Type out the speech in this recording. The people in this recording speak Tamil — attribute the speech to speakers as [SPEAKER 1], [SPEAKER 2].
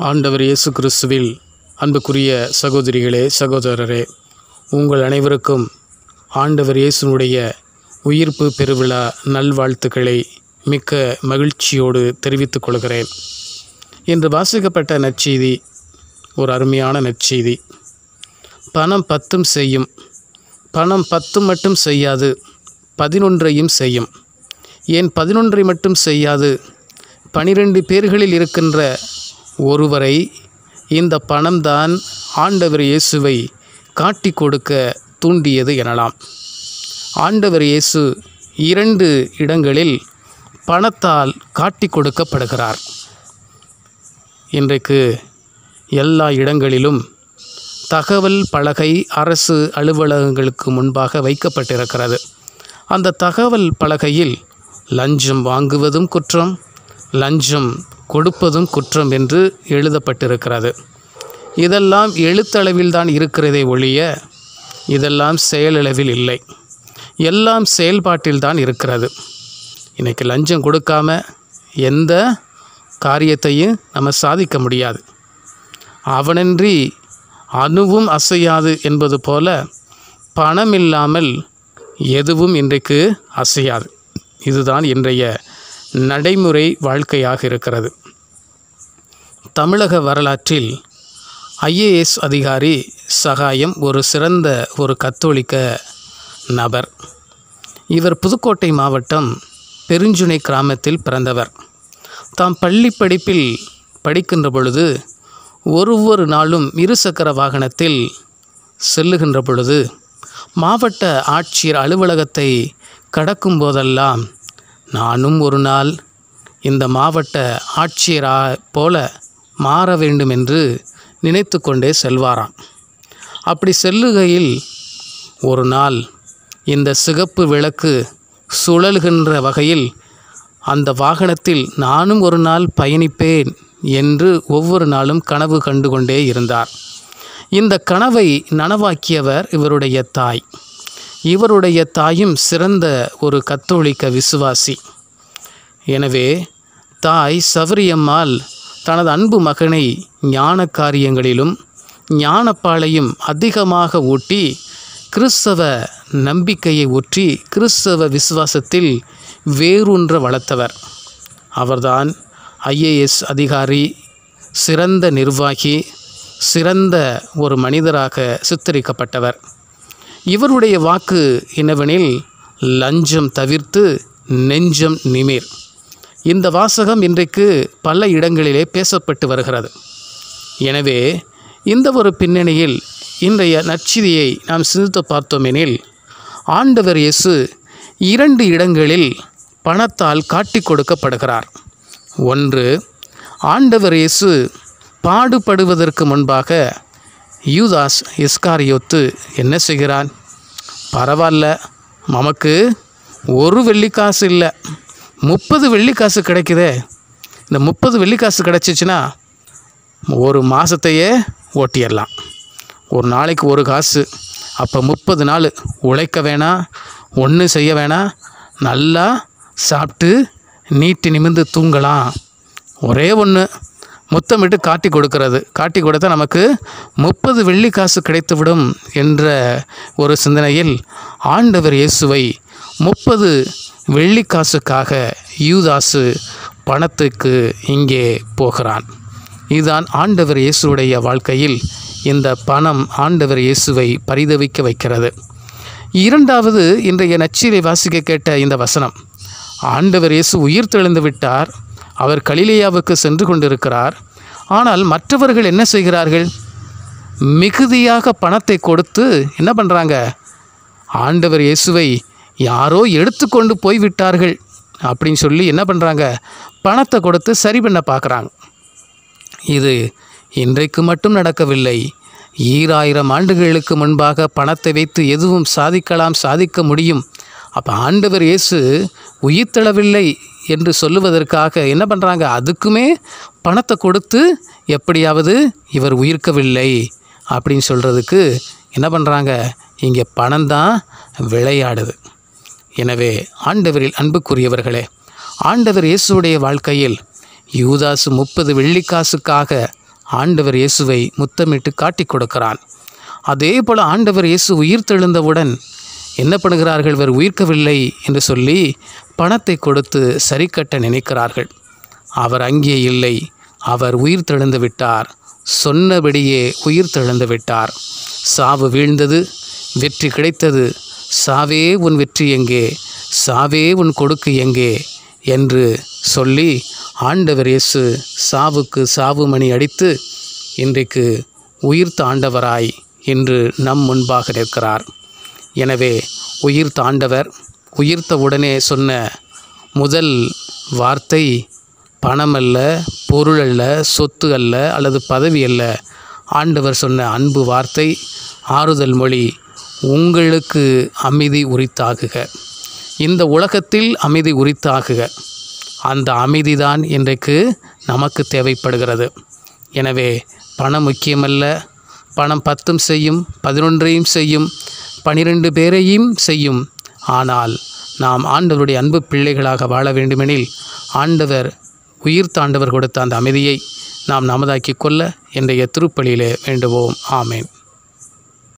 [SPEAKER 1] ஆண்டவர் இயேசு கிறிஸ்துவில் அன்புக்குரிய சகோதரிகளே சகோதரரே உங்கள் அனைவருக்கும் ஆண்டவர் இயேசுனுடைய உயிர்ப்பு பெருவிழா நல்வாழ்த்துக்களை மிக்க மகிழ்ச்சியோடு தெரிவித்துக் கொள்கிறேன் இன்று வாசிக்கப்பட்ட நற்செய்தி ஒரு அருமையான நற்செய்தி பணம் பத்தும் செய்யும் பணம் பத்து மட்டும் செய்யாது பதினொன்றையும் செய்யும் ஏன் பதினொன்றை மட்டும் செய்யாது பனிரெண்டு பேர்களில் இருக்கின்ற ஒருவரை இந்த பணம்தான் ஆண்டவர் இயேசுவை காட்டி கொடுக்க தூண்டியது எனலாம் ஆண்டவர் இயேசு இரண்டு இடங்களில் பணத்தால் காட்டி கொடுக்கப்படுகிறார் இன்றைக்கு எல்லா இடங்களிலும் தகவல் பலகை அரசு அலுவலகங்களுக்கு முன்பாக வைக்கப்பட்டிருக்கிறது அந்த தகவல் பலகையில் லஞ்சம் வாங்குவதும் குற்றம் லஞ்சம் கொடுப்பதும் குற்றம் என்று எழுதப்பட்டிருக்கிறது இதெல்லாம் எழுத்தளவில் தான் இருக்கிறதே ஒழிய இதெல்லாம் செயலளவில் இல்லை எல்லாம் செயல்பாட்டில் தான் இருக்கிறது இன்றைக்கி லஞ்சம் கொடுக்காம எந்த காரியத்தையும் நம்ம சாதிக்க முடியாது அவனின்றி அணுவும் அசையாது என்பது போல பணம் இல்லாமல் எதுவும் இன்றைக்கு அசையாது இதுதான் இன்றைய நடைமுறை வாழ்க்கையாக இருக்கிறது தமிழக வரலாற்றில் ஐஏஎஸ் அதிகாரி சகாயம் ஒரு சிறந்த ஒரு கத்தோலிக்க நபர் இவர் புதுக்கோட்டை மாவட்டம் பெருஞ்சுனை கிராமத்தில் பிறந்தவர் தாம் பள்ளி படிப்பில் படிக்கின்ற பொழுது ஒரு ஒரு நாளும் இருசக்கர வாகனத்தில் செல்லுகின்ற பொழுது மாவட்ட ஆட்சியர் அலுவலகத்தை கடக்கும் போதெல்லாம் நானும் ஒரு நாள் இந்த மாவட்ட ஆட்சியரா போல மாற வேண்டும் என்று நினைத்து கொண்டே செல்வாராம் அப்படி செல்லுகையில் ஒரு நாள் இந்த சிகப்பு விளக்கு சுழல்கின்ற வகையில் அந்த வாகனத்தில் நானும் ஒரு நாள் பயணிப்பேன் என்று ஒவ்வொரு நாளும் கனவு கண்டு கொண்டே இருந்தார் இந்த கனவை நனவாக்கியவர் இவருடைய தாய் இவருடைய தாயும் சிறந்த ஒரு கத்தோலிக்க விசுவாசி எனவே தாய் சபரியம்மாள் தனது அன்பு மகனை ஞான காரியங்களிலும் ஞானப்பாலையும் அதிகமாக ஊட்டி கிறிஸ்தவ நம்பிக்கையை ஊற்றி கிறிஸ்தவ விசுவாசத்தில் வேரூன்ற வளர்த்தவர் அவர்தான் ஐஏஎஸ் அதிகாரி சிறந்த நிர்வாகி சிறந்த ஒரு மனிதராக சித்தரிக்கப்பட்டவர் இவருடைய வாக்கு என்னவெனில் லஞ்சம் தவிர்த்து நெஞ்சம் நிமிர் இந்த வாசகம் இன்றைக்கு பல இடங்களிலே பேசப்பட்டு வருகிறது எனவே இந்த ஒரு பின்னணியில் இன்றைய நற்செய்தியை நாம் சிந்தித்து பார்த்தோமெனில் ஆண்டவர் இயேசு இரண்டு இடங்களில் பணத்தால் காட்டி கொடுக்கப்படுகிறார் ஒன்று ஆண்டவர் இயேசு பாடுபடுவதற்கு முன்பாக யூதாஸ் இஸ்காரியோத்து என்ன செய்கிறான் பரவாயில்ல நமக்கு ஒரு வெள்ளிக்காசு இல்லை முப்பது வெள்ளிக்காசு கிடைக்குதே இந்த முப்பது வெள்ளிக்காசு கிடச்சிச்சின்னா ஒரு மாதத்தையே ஓட்டிடலாம் ஒரு நாளைக்கு ஒரு காசு அப்போ முப்பது நாள் உழைக்க வேணாம் ஒன்றும் செய்ய வேணாம் நல்லா சாப்பிட்டு நீட்டி நிமிர்ந்து தூங்கலாம் ஒரே ஒன்று முத்தமிட்டு காட்டி கொடுக்கிறது காட்டி கொடுத்தா நமக்கு முப்பது வெள்ளி காசு கிடைத்துவிடும் என்ற ஒரு சிந்தனையில் ஆண்டவர் இயேசுவை முப்பது வெள்ளிக்காசுக்காக யூதாசு பணத்துக்கு இங்கே போகிறான் இதுதான் ஆண்டவர் இயேசுடைய வாழ்க்கையில் இந்த பணம் ஆண்டவர் இயேசுவை பரிதவிக்க வைக்கிறது இரண்டாவது இன்றைய நச்சீரை வாசிக்க கேட்ட இந்த வசனம் ஆண்டவர் இயேசு உயிர் தெழுந்து விட்டார் அவர் கலிலேயாவுக்கு சென்று கொண்டிருக்கிறார் ஆனால் மற்றவர்கள் என்ன செய்கிறார்கள் மிகுதியாக பணத்தை கொடுத்து என்ன பண்ணுறாங்க ஆண்டவர் இயேசுவை யாரோ எடுத்துக்கொண்டு போய்விட்டார்கள் அப்படின்னு சொல்லி என்ன பண்ணுறாங்க பணத்தை கொடுத்து சரி பண்ண பார்க்குறாங்க இது இன்றைக்கு மட்டும் நடக்கவில்லை ஈராயிரம் ஆண்டுகளுக்கு முன்பாக பணத்தை வைத்து எதுவும் சாதிக்கலாம் சாதிக்க முடியும் அப்போ ஆண்டவர் இயேசு உயிர்த்தளவில்லை என்று சொல்லுவதற்காக என்ன பண்ணுறாங்க அதுக்குமே பணத்தை கொடுத்து எப்படியாவது இவர் உயிர்க்கவில்லை அப்படின்னு சொல்கிறதுக்கு என்ன பண்ணுறாங்க இங்கே பணம் தான் விளையாடுது எனவே ஆண்டவரில் அன்புக்குரியவர்களே ஆண்டவர் இயேசுடைய வாழ்க்கையில் யூதாசு முப்பது வெள்ளிக்காசுக்காக ஆண்டவர் இயேசுவை முத்தமிட்டு காட்டிக் கொடுக்கிறான் அதே போல ஆண்டவர் இயேசு உயிர் தெழுந்தவுடன் என்ன பண்ணுகிறார்கள் இவர் உயிர்க்கவில்லை என்று சொல்லி பணத்தை கொடுத்து சரி கட்ட நினைக்கிறார்கள் அவர் அங்கே இல்லை அவர் உயிர் தெழுந்து விட்டார் சொன்னபடியே உயிர் தெழுந்து விட்டார் சாவு வீழ்ந்தது வெற்றி கிடைத்தது சாவே உன் வெற்றி எங்கே சாவே உன் கொடுக்கு எங்கே என்று சொல்லி ஆண்டவர் இயேசு சாவுக்கு சாவு மணி அடித்து இன்றைக்கு உயிர் தாண்டவராய் இன்று நம் முன்பாக நிற்கிறார் எனவே உயிர் தாண்டவர் உயிர்த்த உடனே சொன்ன முதல் வார்த்தை பணம் அல்ல பொருள் அல்ல சொத்து அல்ல அல்லது பதவி அல்ல ஆண்டவர் சொன்ன அன்பு வார்த்தை ஆறுதல் மொழி உங்களுக்கு அமைதி உரித்தாகுக இந்த உலகத்தில் அமைதி உரித்தாகுக அந்த அமைதிதான் இன்றைக்கு நமக்கு தேவைப்படுகிறது எனவே பணம் முக்கியமல்ல பணம் பத்தும் செய்யும் பதினொன்றையும் செய்யும் பனிரெண்டு பேரையும் செய்யும் ஆனால் நாம் ஆண்டவருடைய அன்பு பிள்ளைகளாக வாழ வேண்டுமெனில் ஆண்டவர் உயிர் தாண்டவர் கொடுத்த அந்த அமைதியை நாம் நமதாக்கிக் கொள்ள இன்றைய திருப்பலியிலே வேண்டுவோம் ஆமேன்